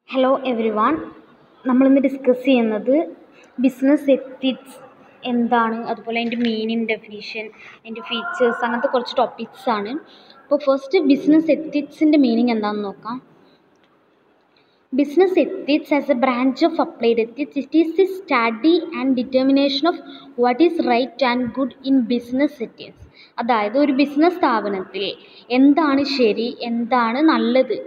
hello everyone നമ്മളിന്ന് discuss ചെയ്യുന്നത് business ethics എന്താണ് അതുപോലെ അതിൻ്റെ മീനിങ് ഡെഫിനിഷൻ അതിൻ്റെ ഫീച്ചേഴ്സ് അങ്ങനത്തെ കുറച്ച് ടോപ്പിക്സ് ആണ് അപ്പോൾ ഫസ്റ്റ് ബിസിനസ് എത്തിക്സിൻ്റെ മീനിങ് എന്താണെന്ന് നോക്കാം business ethics as a branch of applied ethics it is the study and determination of what is right and good in business ethics അതായത് ഒരു ബിസിനസ് സ്ഥാപനത്തിൽ എന്താണ് ശരി എന്താണ് നല്ലത്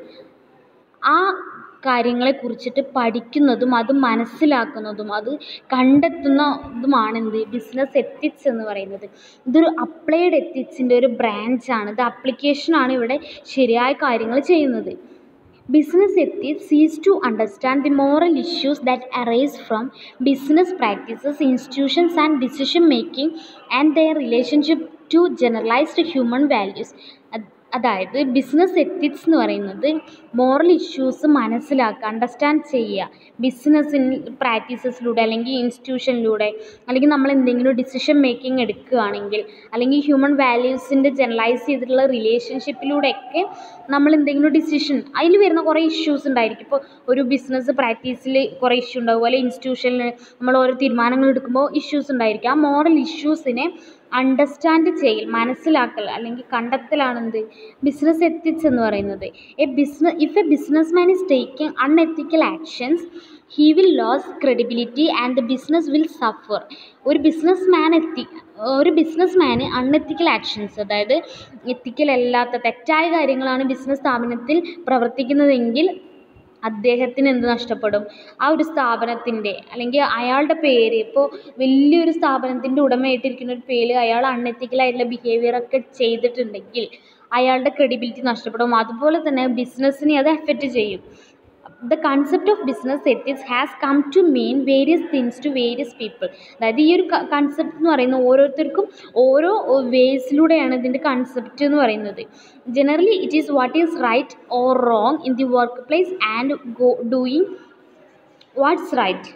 ആ കാര്യങ്ങളെ കുറിച്ചിട്ട് പഠിക്കുന്നതും അത് മനസ്സിലാക്കുന്നതും അത് കണ്ടെത്തുന്നതുമാണ് എന്ത് ബിസിനസ് എത്തിക്സ് എന്ന് പറയുന്നത് ഇതൊരു അപ്ലൈഡ് എത്തിക്സിൻ്റെ ഒരു ബ്രാഞ്ചാണ് ഇത് അപ്ലിക്കേഷനാണ് ഇവിടെ ശരിയായ കാര്യങ്ങൾ ചെയ്യുന്നത് ബിസിനസ് എത്തിക്സ് സീസ് to understand the moral issues that arise from business practices institutions and decision making and their relationship to generalised human values അതായത് ബിസിനസ് എത്തിക്സ് എന്ന് പറയുന്നത് മോറൽ ഇഷ്യൂസ് മനസ്സിലാക്കുക അണ്ടർസ്റ്റാൻഡ് ചെയ്യുക ബിസിനസ്സിൻ പ്രാക്ടീസസിലൂടെ അല്ലെങ്കിൽ ഇൻസ്റ്റിറ്റ്യൂഷനിലൂടെ അല്ലെങ്കിൽ നമ്മൾ എന്തെങ്കിലും ഡിസിഷൻ മേക്കിംഗ് എടുക്കുകയാണെങ്കിൽ അല്ലെങ്കിൽ ഹ്യൂമൻ വാല്യൂസിൻ്റെ ജനറലൈസ് ചെയ്തിട്ടുള്ള റിലേഷൻഷിപ്പിലൂടെയൊക്കെ നമ്മൾ എന്തെങ്കിലും ഡിസിഷൻ അതിൽ വരുന്ന കുറേ ഇഷ്യൂസ് ഉണ്ടായിരിക്കും ഇപ്പോൾ ഒരു ബിസിനസ് പ്രാക്ടീസിൽ കുറേ ഇഷ്യൂ ഉണ്ടാവും അതുപോലെ ഇൻസ്റ്റിറ്റ്യൂഷനിൽ നമ്മൾ ഓരോ തീരുമാനങ്ങൾ എടുക്കുമ്പോൾ ഇഷ്യൂസ് ഉണ്ടായിരിക്കും ആ മോറൽ ഇഷ്യൂസിനെ അണ്ടർസ്റ്റാൻഡ് ചെയ്യൽ മനസ്സിലാക്കൽ അല്ലെങ്കിൽ കണ്ടെത്തലാണ് എന്ത് ബിസിനസ് എത്തിക്സ് എന്ന് പറയുന്നത് a business if a business man is taking unethical actions he will lose credibility and the business will suffer ഒരു ബിസിനസ് മാൻ എത്തി ഒരു ബിസിനസ് മാന് അൺഎത്തിക്കൽ ആക്ഷൻസ് അതായത് എത്തിക്കൽ അല്ലാത്ത തെറ്റായ കാര്യങ്ങളാണ് ബിസിനസ് സ്ഥാപനത്തിൽ പ്രവർത്തിക്കുന്നതെങ്കിൽ അദ്ദേഹത്തിന് എന്ത് നഷ്ടപ്പെടും ആ ഒരു സ്ഥാപനത്തിൻ്റെ അല്ലെങ്കിൽ അയാളുടെ പേര് ഇപ്പോൾ വലിയൊരു സ്ഥാപനത്തിൻ്റെ ഉടമയായിട്ടിരിക്കുന്ന ഒരു പേര് അയാൾ അൺഎത്തിക്കലായിട്ടുള്ള ബിഹേവിയറൊക്കെ ചെയ്തിട്ടുണ്ടെങ്കിൽ അയാളുടെ ക്രെഡിബിലിറ്റി നഷ്ടപ്പെടും അതുപോലെ തന്നെ ബിസിനസ്സിനെ അത് എഫക്റ്റ് ചെയ്യും the concept of business ethics has come to mean various things to various people അതായത് ഈ ഒരു കൺസെപ്റ്റ് എന്ന് പറയുന്നത് ഓരോരുത്തർക്കും ഓരോ വേസിലൂടെയാണ് ഇതിൻ്റെ കൺസെപ്റ്റ് എന്ന് പറയുന്നത് generally it is what is right or wrong in the workplace and go doing what's right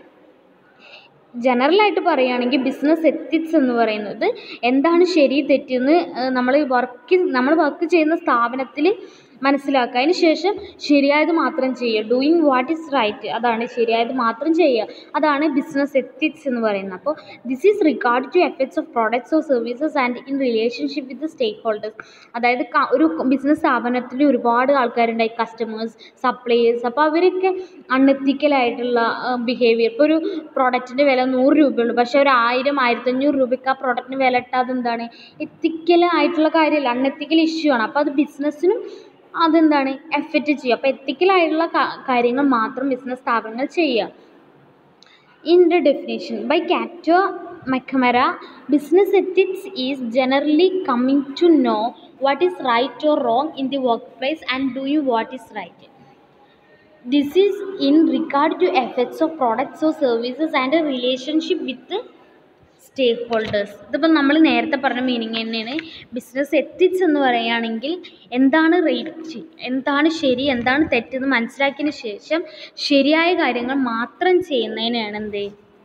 ജനറലായിട്ട് പറയുകയാണെങ്കിൽ ബിസിനസ് എത്തിക്സ് എന്ന് പറയുന്നത് എന്താണ് ശരി തെറ്റെന്ന് നമ്മൾ വർക്ക് നമ്മൾ വർക്ക് ചെയ്യുന്ന സ്ഥാപനത്തിൽ മനസ്സിലാക്കുക അതിന് ശേഷം ശരിയായത് മാത്രം ചെയ്യുക ഡൂയിങ് വാട്ട് ഈസ് റൈറ്റ് അതാണ് ശരിയായത് മാത്രം ചെയ്യുക അതാണ് ബിസിനസ് എത്തിക്സ് എന്ന് പറയുന്നത് അപ്പോൾ this is regard to effects of products or services and in relationship with stakeholders അതായത് ഒരു ബിസിനസ് സ്ഥാപനത്തിൽ ഒരുപാട് ആൾക്കാരുണ്ടായി കസ്റ്റമേഴ്സ് സപ്ലയേഴ്സ് അപ്പോൾ അവരൊക്കെ അൺഎത്തിക്കലായിട്ടുള്ള ബിഹേവിയർ ഇപ്പോൾ ഒരു പ്രോഡക്റ്റിൻ്റെ വില നൂറ് രൂപയുള്ളൂ പക്ഷേ ഒരു ആയിരം ആയിരത്തഞ്ഞൂറ് രൂപയ്ക്ക് ആ പ്രോഡക്റ്റിന് വില ഇട്ടാൽ എന്താണ് എത്തിക്കലായിട്ടുള്ള കാര്യമല്ല അൺഎത്തിക്കൽ ഇഷ്യൂ ആണ് അപ്പോൾ അത് ബിസിനസ്സിനും അതെന്താണ് എഫക്റ്റ് ചെയ്യുക അപ്പോൾ എത്തിക്കലായിട്ടുള്ള കാര്യങ്ങൾ മാത്രം ബിസിനസ് സ്ഥാപനങ്ങൾ ചെയ്യുക in the definition by Carter McNamara business ethics is generally coming to know what is right or wrong in the workplace and doing what is right this is in regard to effects of products or services and relationship with stakeholders ഇതിപ്പോൾ നമ്മൾ നേരത്തെ പറഞ്ഞ meaning തന്നെയാണ് business ethics എന്ന് പറയുകയാണെങ്കിൽ എന്താണ് rate എന്താണ് ശരി എന്താണ് തെറ്റെന്ന് മനസ്സിലാക്കിയതിന് ശേഷം ശരിയായ കാര്യങ്ങൾ മാത്രം ചെയ്യുന്നതിനാണ് എന്ത്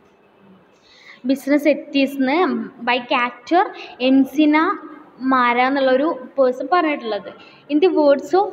business ethics by Carter McNamara എന്നുള്ളൊരു പേഴ്സൺ പറഞ്ഞിട്ടുള്ളത് in the words of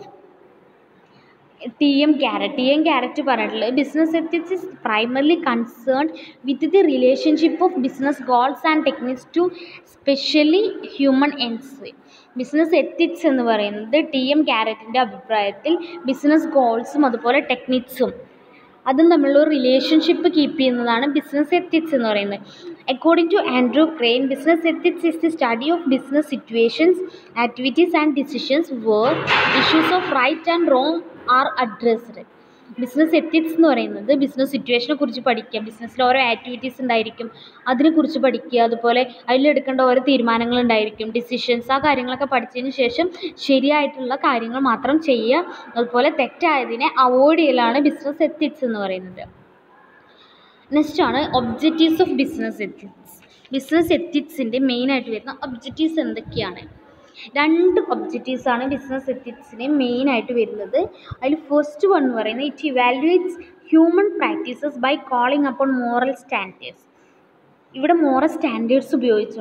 T M Garrett T M Garrett പറഞ്ഞിട്ടുള്ളത് business ethics is primarily concerned with the relationship of business goals and techniques to specially human ends business ethics എന്ന് പറയുന്നത് T M ക്യാരറ്റിൻ്റെ അഭിപ്രായത്തിൽ business ഗോൾസും അതുപോലെ ടെക്നിക്സും അതും തമ്മിലുള്ള ഒരു relationship keep ചെയ്യുന്നതാണ് business ethics എന്ന് പറയുന്നത് according to Andrew Crane business ethics is the study of business situations activities and decisions where issues of right and wrong are addressed business ethics എന്ന് പറയുന്നത് ബിസിനസ് സിറ്റുവേഷനെ കുറിച്ച് പഠിക്കുക ബിസിനസ്സിൽ ഓരോ ആക്ടിവിറ്റീസ് ഉണ്ടായിരിക്കും അതിനെക്കുറിച്ച് പഠിക്കുക അതുപോലെ അതിലെടുക്കേണ്ട ഓരോ തീരുമാനങ്ങൾ ഉണ്ടായിരിക്കും ഡിസിഷൻസ് ആ കാര്യങ്ങളൊക്കെ പഠിച്ചതിന് ശേഷം ശരിയായിട്ടുള്ള കാര്യങ്ങൾ മാത്രം ചെയ്യുക അതുപോലെ തെറ്റായതിനെ അവോയ്ഡ് ചെയ്യലാണ് ബിസിനസ് എത്തിക്സ് എന്ന് പറയുന്നത് നെക്സ്റ്റ് ആണ് objectives of business ethics business എത്തിക്സിൻ്റെ മെയിനായിട്ട് വരുന്ന ഒബ്ജക്റ്റീവ്സ് എന്തൊക്കെയാണ് രണ്ട് ഒബ്ജക്റ്റീവ്സ് ആണ് ബിസിനസ് എത്തിക്സിന് മെയിനായിട്ട് വരുന്നത് അതിൽ ഫസ്റ്റ് വൺ എന്ന് പറയുന്നത് it evaluates human practices by calling upon moral standards ഇവിടെ മോറൽ സ്റ്റാൻഡേർഡ്സ് ഉപയോഗിച്ചുകൊണ്ട്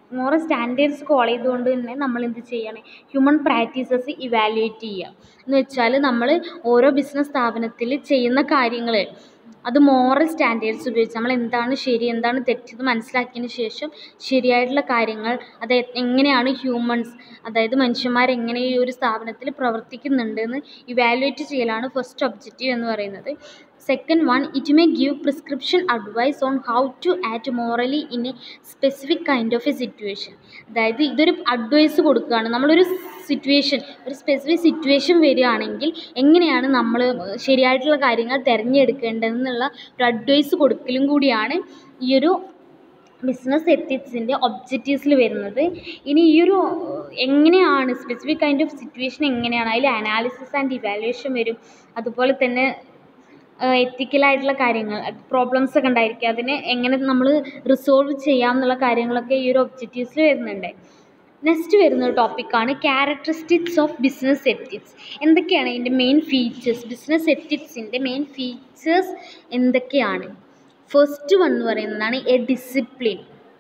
മോറൽ സ്റ്റാൻഡേർഡ്സ് ഫോളോ ചെയ്തുകൊണ്ട് തന്നെ നമ്മൾ എന്ത് ചെയ്യണം ഹ്യൂമൻ പ്രാക്ടീസസ് ഇവാലുവേറ്റ് ചെയ്യുക എന്ന് വെച്ചാൽ നമ്മൾ ഓരോ ബിസിനസ് സ്ഥാപനത്തിൽ ചെയ്യുന്ന കാര്യങ്ങൾ അത് മോറൽ സ്റ്റാൻഡേർഡ്സ് ഉപയോഗിച്ച് നമ്മൾ എന്താണ് ശരി എന്താണ് തെറ്റെന്ന് മനസ്സിലാക്കിയതിന് ശേഷം ശരിയായിട്ടുള്ള കാര്യങ്ങൾ അത് എങ്ങനെയാണ് ഹ്യൂമൻസ് അതായത് മനുഷ്യന്മാരെങ്ങനെ ഈ ഒരു സ്ഥാപനത്തിൽ പ്രവർത്തിക്കുന്നുണ്ടെന്ന് ഇവാലുവേറ്റ് ചെയ്യലാണ് ഫസ്റ്റ് ഒബ്ജക്റ്റീവ് എന്ന് പറയുന്നത് second one it may give prescription advice on how to act morally in a specific kind of a situation അതായത് ഇതൊരു അഡ്വൈസ് കൊടുക്കുകയാണ് നമ്മളൊരു സിറ്റുവേഷൻ ഒരു സ്പെസിഫിക് സിറ്റുവേഷൻ വരികയാണെങ്കിൽ എങ്ങനെയാണ് നമ്മൾ ശരിയായിട്ടുള്ള കാര്യങ്ങൾ തിരഞ്ഞെടുക്കേണ്ടതെന്നുള്ള ഒരു അഡ്വൈസ് കൊടുക്കലും കൂടിയാണ് ഈ ഒരു ബിസിനസ് എത്തിക്സിൻ്റെ ഒബ്ജക്റ്റീവ്സിൽ വരുന്നത് ഇനി ഈ ഒരു എങ്ങനെയാണ് സ്പെസിഫിക് കൈൻഡ് ഓഫ് സിറ്റുവേഷൻ എങ്ങനെയാണ് അതിൽ അനാലിസിസ് ആൻഡ് ഇവാലുവേഷൻ വരും അതുപോലെ തന്നെ എത്തിക്കലായിട്ടുള്ള കാര്യങ്ങൾ പ്രോബ്ലംസ് ഒക്കെ ഉണ്ടായിരിക്കും അതിനെ എങ്ങനെ നമ്മൾ റിസോൾവ് ചെയ്യാം എന്നുള്ള കാര്യങ്ങളൊക്കെ ഈ ഒരു ഒബ്ജക്റ്റീവ്സിൽ വരുന്നുണ്ട് നെക്സ്റ്റ് വരുന്ന ഒരു ടോപ്പിക്കാണ് ക്യാരക്ടറിസ്റ്റിക്സ് ഓഫ് ബിസിനസ് എത്തിക്സ് എന്തൊക്കെയാണ് ഇതിൻ്റെ മെയിൻ ഫീച്ചേഴ്സ് ബിസിനസ് എത്തിക്സിൻ്റെ മെയിൻ ഫീച്ചേഴ്സ് എന്തൊക്കെയാണ് ഫസ്റ്റ് വൺ എന്ന് പറയുന്നതാണ് a discipline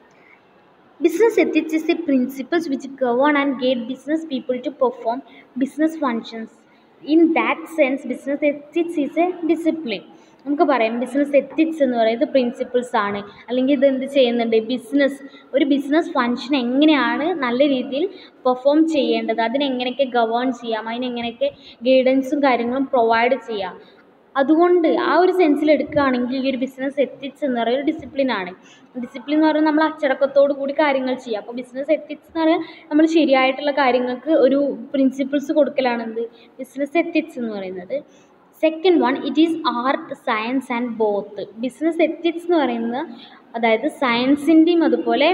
business ethics is a principles which govern and guide business people to perform business functions in that sense business ethics is a discipline നമുക്ക് പറയാം business ethics എന്ന് പറയുന്നത് principles ആണ് അല്ലെങ്കിൽ ഇത് എന്ത് ചെയ്യുന്നുണ്ട് ബിസിനസ് ഒരു ബിസിനസ് ഫങ്ഷൻ എങ്ങനെയാണ് നല്ല രീതിയിൽ പെർഫോം ചെയ്യേണ്ടത് അതിനെങ്ങനെയൊക്കെ ഗവേൺ ചെയ്യാം അതിനെങ്ങനെയൊക്കെ ഗൈഡൻസും കാര്യങ്ങളും പ്രൊവൈഡ് ചെയ്യാം അതുകൊണ്ട് ആ ഒരു സെൻസിൽ എടുക്കുകയാണെങ്കിൽ ഈ ഒരു ബിസിനസ് എത്തിക്സ് എന്ന് പറയുന്ന ഒരു ഡിസിപ്ലിനാണ് ഡിസിപ്ലിൻ എന്ന് പറയുന്നത് നമ്മൾ അച്ചടക്കത്തോടു കൂടി കാര്യങ്ങൾ ചെയ്യുക അപ്പോൾ ബിസിനസ് എത്തിക്സ് എന്ന് പറഞ്ഞാൽ നമ്മൾ ശരിയായിട്ടുള്ള കാര്യങ്ങൾക്ക് ഒരു പ്രിൻസിപ്പിൾസ് കൊടുക്കലാണ് എന്ത് ബിസിനസ് എത്തിക്സ് എന്ന് പറയുന്നത് second one it is art science and both business ethics എന്ന് പറയുന്നത് അതായത് സയൻസിൻ്റെയും അതുപോലെ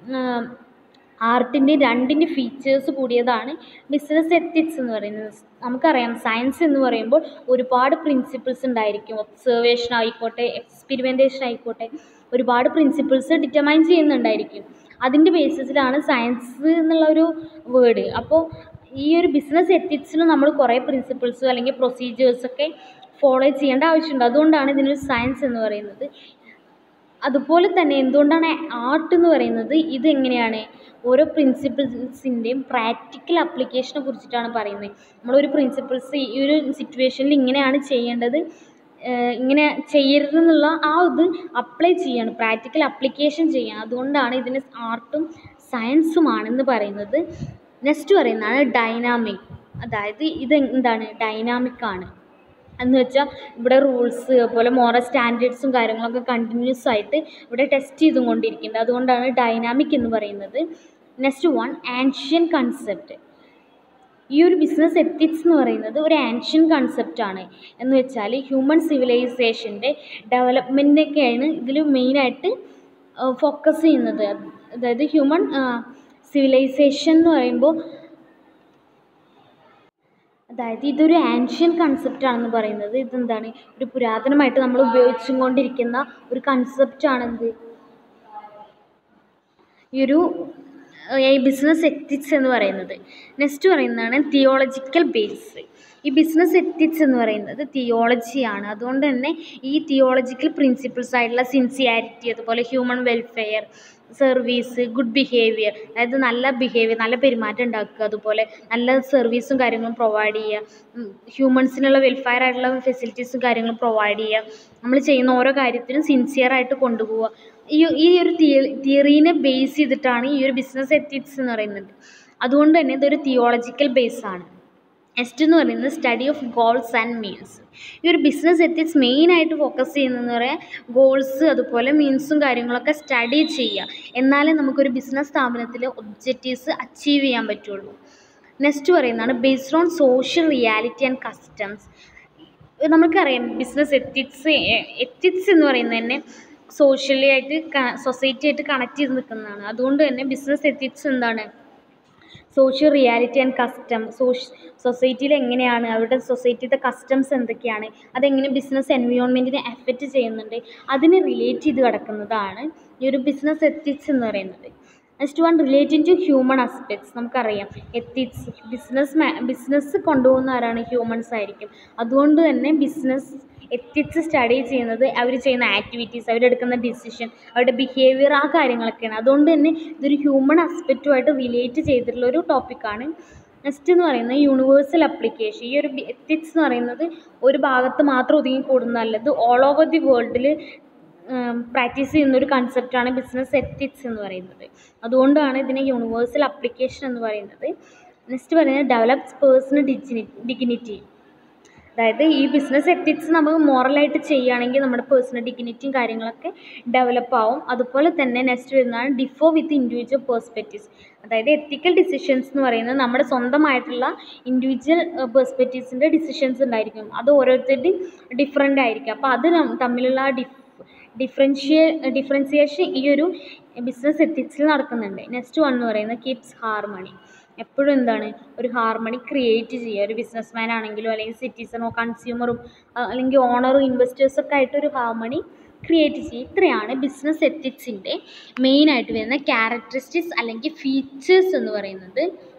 ആർട്ടിൻ്റെയും രണ്ടിൻ്റെ ഫീച്ചേഴ്സ് കൂടിയതാണ് ബിസിനസ് എത്തിക്സ് എന്ന് പറയുന്നത് നമുക്കറിയാം സയൻസ് എന്ന് പറയുമ്പോൾ ഒരുപാട് പ്രിൻസിപ്പിൾസ് ഉണ്ടായിരിക്കും ഒബ്സർവേഷൻ ആയിക്കോട്ടെ എക്സ്പെരിമെൻറ്റേഷൻ ആയിക്കോട്ടെ ഒരുപാട് പ്രിൻസിപ്പിൾസ് ഡിറ്റർമൈൻ ചെയ്യുന്നുണ്ടായിരിക്കും അതിൻ്റെ ബേസിസിലാണ് സയൻസ് എന്നുള്ള ഒരു വേർഡ് അപ്പോൾ ഈ ഒരു ബിസിനസ് എത്തിക്സിൽ നമ്മൾ കുറേ പ്രിൻസിപ്പിൾസ് അല്ലെങ്കിൽ പ്രൊസീജിയേഴ്സൊക്കെ ഫോളോ ചെയ്യേണ്ട ആവശ്യമുണ്ട് അതുകൊണ്ടാണ് ഇതിനൊരു സയൻസ് എന്ന് പറയുന്നത് അതുപോലെ തന്നെ എന്തുകൊണ്ടാണ് ആർട്ട് എന്ന് പറയുന്നത് ഇത് എങ്ങനെയാണ് ഓരോ പ്രിൻസിപ്പിൾസിൻ്റെയും പ്രാക്ടിക്കൽ അപ്ലിക്കേഷനെ കുറിച്ചിട്ടാണ് പറയുന്നത് നമ്മളൊരു പ്രിൻസിപ്പിൾസ് ഈ ഒരു സിറ്റുവേഷനിൽ ഇങ്ങനെയാണ് ചെയ്യേണ്ടത് ഇങ്ങനെ ചെയ്യരുതെന്നുള്ള ആ ഇത് അപ്ലൈ ചെയ്യണം പ്രാക്ടിക്കൽ അപ്ലിക്കേഷൻ ചെയ്യണം അതുകൊണ്ടാണ് ഇതിന് ആർട്ടും സയൻസുമാണെന്ന് പറയുന്നത് നെക്സ്റ്റ് പറയുന്നതാണ് ഡൈനാമിക് അതായത് ഇത് എന്താണ് ഡൈനാമിക് ആണ് എന്ന് വെച്ചാൽ ഇവിടെ റൂൾസ് അതുപോലെ മോറൽ സ്റ്റാൻഡേർഡ്സും കാര്യങ്ങളൊക്കെ കണ്ടിന്യൂസ് ആയിട്ട് ഇവിടെ ടെസ്റ്റ് ചെയ്തും കൊണ്ടിരിക്കുന്നുണ്ട് അതുകൊണ്ടാണ് ഡൈനാമിക് എന്ന് പറയുന്നത് നെക്സ്റ്റ് വൺ ആൻഷ്യൻ കൺസെപ്റ്റ് ഈ ഒരു ബിസിനസ് എത്തിക്സ് എന്ന് പറയുന്നത് ഒരു ആൻഷ്യൻ കൺസെപ്റ്റാണ് എന്ന് വെച്ചാൽ ഹ്യൂമൻ സിവിലൈസേഷൻ്റെ ഡെവലപ്മെൻറ്റൊക്കെയാണ് ഇതിൽ മെയിനായിട്ട് ഫോക്കസ് ചെയ്യുന്നത് അതായത് ഹ്യൂമൻ സിവിലൈസേഷൻ എന്ന് പറയുമ്പോൾ അതായത് ഇതൊരു ആൻഷ്യൻ കൺസെപ്റ്റ് ആണെന്ന് പറയുന്നത് ഇതെന്താണ് ഒരു പുരാതനമായിട്ട് നമ്മൾ ഉപയോഗിച്ചും കൊണ്ടിരിക്കുന്ന ഒരു കൺസെപ്റ്റാണെന്ത് ഈ ഒരു ബിസിനസ് എത്തിക്സ് എന്ന് പറയുന്നത് നെക്സ്റ്റ് പറയുന്നതാണ് തിയോളജിക്കൽ ബേസ് ഈ ബിസിനസ് എത്തിക്സ് എന്ന് പറയുന്നത് തിയോളജിയാണ് അതുകൊണ്ട് തന്നെ ഈ തിയോളജിക്കൽ പ്രിൻസിപ്പിൾസ് ആയിട്ടുള്ള സിൻസിയാരിറ്റി അതുപോലെ human welfare service good behaviour അതായത് നല്ല ബിഹേവിയർ നല്ല പെരുമാറ്റം ഉണ്ടാക്കുക അതുപോലെ നല്ല സർവീസും കാര്യങ്ങളും പ്രൊവൈഡ് ചെയ്യുക ഹ്യൂമൻസിനുള്ള വെൽഫെയർ ആയിട്ടുള്ള ഫെസിലിറ്റീസും കാര്യങ്ങളും പ്രൊവൈഡ് ചെയ്യുക നമ്മൾ ചെയ്യുന്ന ഓരോ കാര്യത്തിനും സിൻസിയറായിട്ട് കൊണ്ടുപോവുക ഈ ഈ ഒരു തിയറീനെ ബേസ് ചെയ്തിട്ടാണ് ഈ ഒരു ബിസിനസ് എത്തിക്സ് എന്ന് പറയുന്നത് അതുകൊണ്ട് തന്നെ ഇതൊരു തിയോളജിക്കൽ ബേസാണ് നെക്സ്റ്റ് എന്ന് പറയുന്നത് study of goals and means ഈ ഒരു ബിസിനസ് എത്തിക്സ് മെയിനായിട്ട് ഫോക്കസ് ചെയ്യുന്നതെന്ന് പറയാൻ ഗോൾസ് അതുപോലെ മീൻസും കാര്യങ്ങളൊക്കെ സ്റ്റഡി ചെയ്യുക എന്നാലേ നമുക്കൊരു ബിസിനസ് സ്ഥാപനത്തിൽ ഒബ്ജക്റ്റീവ്സ് അച്ചീവ് ചെയ്യാൻ പറ്റുള്ളൂ നെക്സ്റ്റ് പറയുന്നതാണ് based on social reality and customs നമുക്കറിയാം ബിസിനസ് എത്തിക്സ് എത്തിക്സ് എന്ന് പറയുന്നത് തന്നെ സോഷ്യലി ആയിട്ട് സൊസൈറ്റി ആയിട്ട് കണക്ട് ചെയ്ത് നിൽക്കുന്നതാണ് അതുകൊണ്ട് തന്നെ ബിസിനസ് എത്തിക്സ് എന്താണ് സോഷ്യൽ റിയാലിറ്റി ആൻഡ് കസ്റ്റം സോഷ്യ സൊസൈറ്റിയിൽ എങ്ങനെയാണ് അവരുടെ സൊസൈറ്റിയുടെ കസ്റ്റംസ് എന്തൊക്കെയാണ് അതെങ്ങനെ ബിസിനസ് എൻവിയോൺമെൻറ്റിനെ എഫക്റ്റ് ചെയ്യുന്നുണ്ട് അതിനെ റിലേറ്റ് ചെയ്ത് കിടക്കുന്നതാണ് ഈ ഒരു ബിസിനസ് എത്തിക്സ് എന്ന് പറയുന്നത് next one relating to human aspects നമുക്കറിയാം എത്തിക്സ് ബിസിനസ് ബിസിനസ് കൊണ്ടുപോകുന്ന ആരാണ് ഹ്യൂമൻസ് ആയിരിക്കും അതുകൊണ്ട് തന്നെ ബിസിനസ് എത്തിക്സ് സ്റ്റഡി ചെയ്യുന്നത് അവർ ചെയ്യുന്ന ആക്ടിവിറ്റീസ് അവരെടുക്കുന്ന ഡിസിഷൻ അവരുടെ ബിഹേവിയർ ആ കാര്യങ്ങളൊക്കെയാണ് അതുകൊണ്ട് തന്നെ ഇതൊരു ഹ്യൂമൺ ആസ്പെക്റ്റുമായിട്ട് റിലേറ്റ് ചെയ്തിട്ടുള്ള ഒരു ടോപ്പിക്കാണ് നെക്സ്റ്റ് എന്ന് പറയുന്നത് യൂണിവേഴ്സൽ അപ്ലിക്കേഷൻ ഈ ഒരു എത്തിക്സ് എന്ന് പറയുന്നത് ഒരു ഭാഗത്ത് മാത്രം ഒതുങ്ങി കൂടുന്നതല്ല ഇത് ഓൾ ഓവർ ദി വേൾഡിൽ പ്രാക്ടീസ് ചെയ്യുന്ന ഒരു കൺസെപ്റ്റാണ് ബിസിനസ് എത്തിക്സ് എന്ന് പറയുന്നത് അതുകൊണ്ടാണ് ഇതിനെ യൂണിവേഴ്സൽ അപ്ലിക്കേഷൻ എന്ന് പറയുന്നത് നെക്സ്റ്റ് പറയുന്നത് ഡെവലപ്സ് പേഴ്സണൽ ഡിഗ്നി ഡിഗ്നിറ്റി അതായത് ഈ ബിസിനസ് എത്തിക്സ് നമുക്ക് മോറലായിട്ട് ചെയ്യുകയാണെങ്കിൽ നമ്മുടെ പേഴ്സണൽ ഡിഗ്നിറ്റിയും കാര്യങ്ങളൊക്കെ ഡെവലപ്പ് ആവും അതുപോലെ തന്നെ നെക്സ്റ്റ് വരുന്നതാണ് ഡിഫോ വിത്ത് ഇൻഡിവിജ്വൽ പേഴ്സ്പെക്റ്റീവ്സ് അതായത് എത്തിക്കൽ ഡിസിഷൻസ് എന്ന് പറയുന്നത് നമ്മുടെ സ്വന്തമായിട്ടുള്ള ഇൻഡിവിജ്വൽ പേഴ്സ്പെക്റ്റീവ്സിൻ്റെ ഡിസിഷൻസ് ഉണ്ടായിരിക്കും അത് ഓരോരുത്തരുടെയും ഡിഫറെൻ്റ് ആയിരിക്കും അപ്പോൾ അത് നം- തമ്മിലുള്ള ഡിഫ് ഡിഫറൻഷിയേ ഡിഫറൻസിയേഷൻ ഈ ഒരു ബിസിനസ് എത്തിക്സിൽ നടക്കുന്നുണ്ട് നെക്സ്റ്റ് വൺ എന്ന് പറയുന്നത് കീപ്സ് ഹാർമണി എപ്പോഴും എന്താണ് ഒരു ഹാർമണി ക്രിയേറ്റ് ചെയ്യുക ഒരു ബിസിനസ്മാൻ ആണെങ്കിലും അല്ലെങ്കിൽ സിറ്റിസണോ കൺസ്യൂമറും അല്ലെങ്കിൽ ഓണറും ഇൻവെസ്റ്റേഴ്സൊക്കെ ആയിട്ട് ഒരു ഹാർമണി ക്രിയേറ്റ് ചെയ്യുക ഇത്രയാണ് ബിസിനസ് എത്തിക്സിൻ്റെ മെയിനായിട്ട് വരുന്ന ക്യാരക്ടറിസ്റ്റിക്സ് അല്ലെങ്കിൽ ഫീച്ചേഴ്സ് എന്ന് പറയുന്നത്